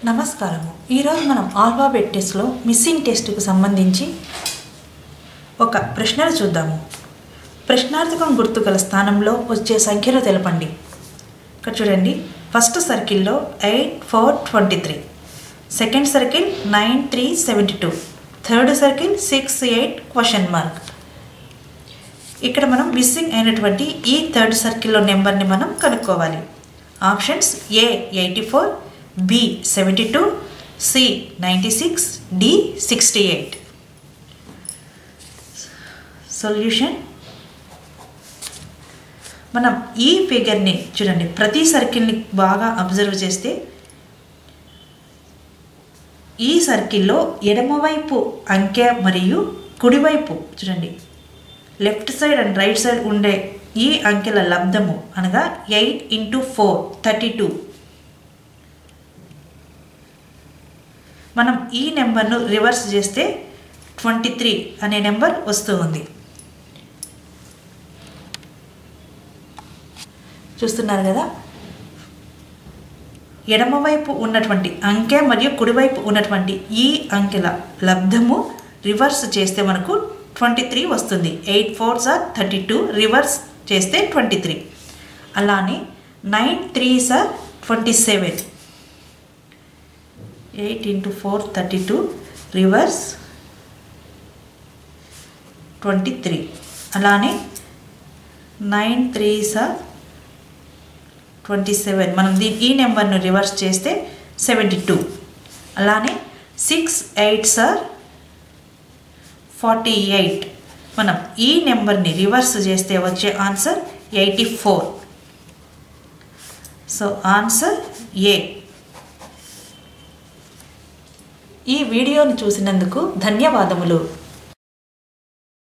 నమస్కారము ఈరోజు మనం ఆల్ఫాబెట్ టెస్ట్లో మిస్సింగ్ టెస్ట్కు సంబంధించి ఒక ప్రశ్నలు చూద్దాము ప్రశ్నార్థకం గుర్తు గల స్థానంలో వచ్చే సంఖ్యలు తెలపండి ఇక్కడ చూడండి ఫస్ట్ సర్కిల్లో eight four twenty three second circle nine three seventy two third circle six eight question mark ఇక్కడ మనం మిస్సింగ్ అయినటువంటి ఈ థర్డ్ సర్కిల్లో నెంబర్ని మనం కనుక్కోవాలి options A eighty four B seventy two C ninety six D sixty eight solution మనం ఈ ఫిగర్ని చూడండి ప్రతి సర్కిల్ని బాగా అబ్జర్వ్ చేస్తే ఈ సర్కిల్లో ఎడమవైపు అంకె మరియు కుడివైపు చూడండి left side and right side ఉండే ఈ అంకెల లబ్ధము అనగా eight into four thirty two మనం ఈ నెంబర్ను రివర్స్ చేస్తే ట్వంటీ త్రీ అనే నెంబర్ వస్తూ ఉంది చూస్తున్నారు కదా ఎడమవైపు ఉన్నటువంటి అంకె మరియు కుడివైపు ఉన్నటువంటి ఈ అంకెల లబ్ధము రివర్స్ చేస్తే మనకు ట్వంటీ త్రీ వస్తుంది eight four sir thirty two reverse చేస్తే ట్వంటీ త్రీ అలానే nine three sir twenty seven eight into four thirty two reverse twenty three అలానే nine three sir twenty seven మనం దీని ఈ నెంబర్ను రివర్స్ చేస్తే సెవెంటీ టూ అలానే six eight sir forty eight మనం ఈ నెంబర్ని రివర్స్ చేస్తే వచ్చే answer eighty four so answer A ఈ వీడియోను చూసినందుకు ధన్యవాదములు